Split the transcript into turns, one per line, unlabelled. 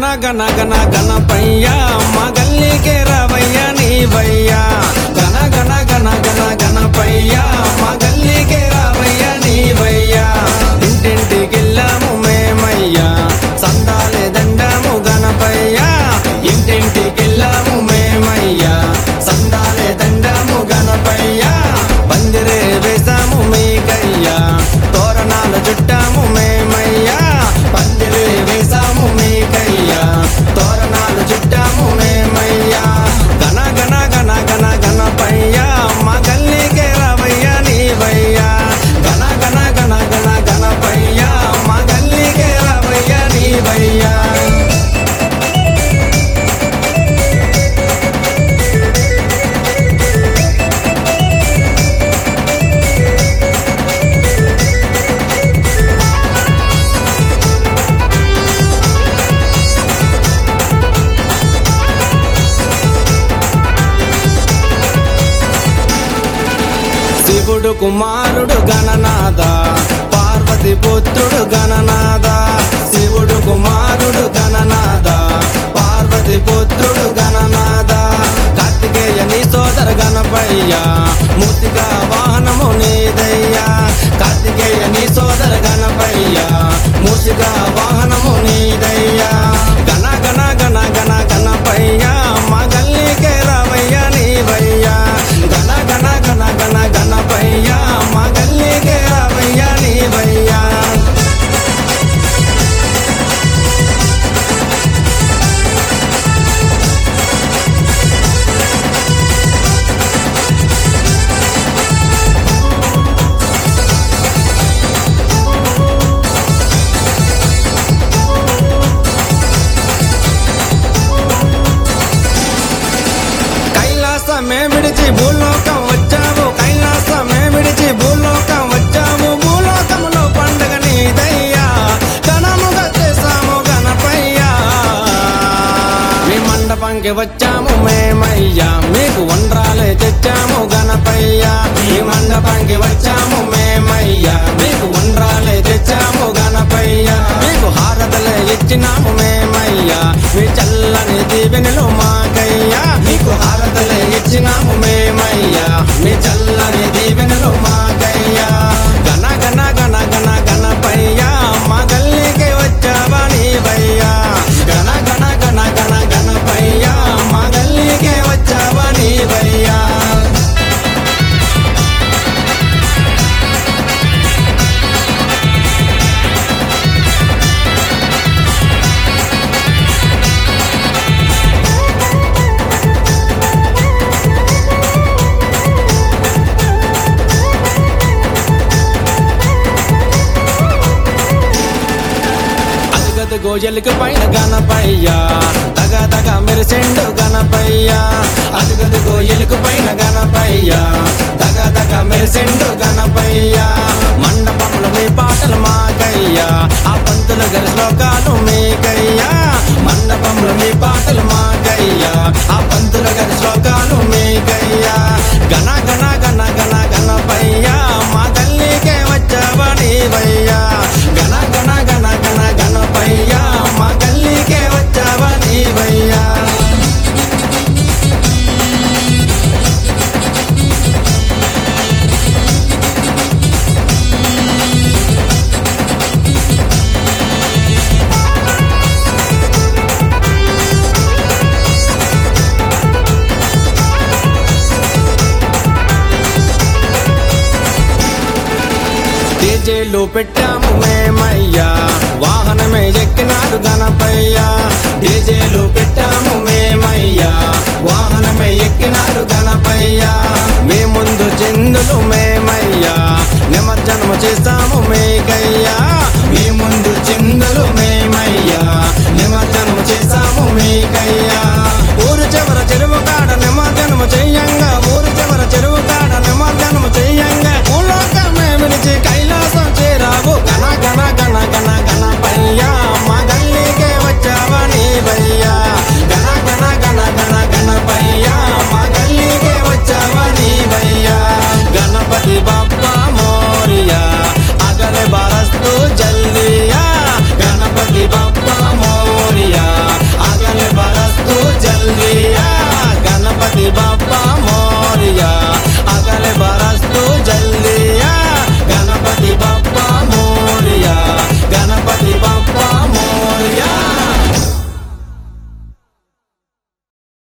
గన గన గన గణపయ్య మా గల్లీకే రావయ్య నీవయ్యా గన గన గన గన గణపయ్య మా గల్లీకే రావయ్య నీవయ్యా ఇంటింటికెళ్ళాము మేమయ్యా సందాలే దండాము గణపయ్యా ఇంటింటికెళ్ళాము మేమయ్యా సందాలే దండాము గణపయ్యా పందిరే వేసాము మీకయ్యా తోరణాలు చుట్టాము మేమయ్యా పందిరే వేసాము మీకయ్యా తోరణాలు చుట్టాము మేమయ్యా గన గన గన గన గణపయ్యా మా గల్లీకే రావయ్యా నీవయ్యా గన గన గన గన గణపయ్యా మా గల్లీకే రావయ్యా నీవయ్యా శివుడు కుమారుడు గణనాథ పార్వతి పుత్రుడు గణనాథ శివుడు కుమారుడు గణనాథ పార్వతి పుత్రుడు గణనాథ కార్తికేయ నీ సోదర గణపయ్య మూర్తిగా వాహనము నీదయ్యా కార్తికేయ నీ సోదర గణపయ్య మూర్తిగా వాహనము నీదయ్యా గణ గణ గణ గణ గణపయ్య మా గల్లీకే రావయ్య నీవయ్యా గణ గణ గణ గణ గణపయ్య మా గల్లీకే రావయ్య నీవయ్యా కైలాసమే విడిచి భూలోకం వచ్చావు కైలాసమే విడిచి భూలోకం వచ్చావు భూలోకములో పండుగ నీదయ్యా ఘనముగా చేశాము గణపయ్యా మీ మండపంకి వచ్చాము మేమయ్యా మీకు వండ్రాలే తెచ్చాము గణపయ్యా మీ మండపంకి వచ్చాము మేమయ్యా మీకు వండ్రాలే తెచ్చాము గణపయ్యా మీకు హారతలే ఇచ్చినాము మేమయ్యా మీ చల్లని దీవెనలు మాకయ్యా మీకు హారతలే ఇచ్చినాము మేమయ్యా మీ చల్లని దీవెనలు మాకయ్యా గణ గణ గణ గణ గణపయ్యా మా గల్లీకి వచ్చావా నీవయ్యా గణ గణ గణ గణ గణపయ్యా మా గల్లీకి వచ్చావా నీవయ్యా అదిగది గోజలికి పైన గణపయ్యా తగ తగ మెరిసెండు గణపయ్యా అదిగది గోయలికి పైన గణపయ్యా తగ తగ మెరిసెండు గణపయ్యా మండపములు మీ పాటలు మాకయ్యా ఆ పంతులు గరి శ్లోకాలు మీకయ్యా మండపములు మీ పాటలు మాకయ్యా ఆ పంతుల గరి శ్లోకాలు మీకయ్యా గణ గణ గణ గణ గణపయ్యా మా తల్లికే వచ్చావా నీవయ్యా గణ గణ గణ గణ గణపయ్యా మా గల్లీకే వచ్చావా నీవయ్యా డీజేలు పెట్టాము మే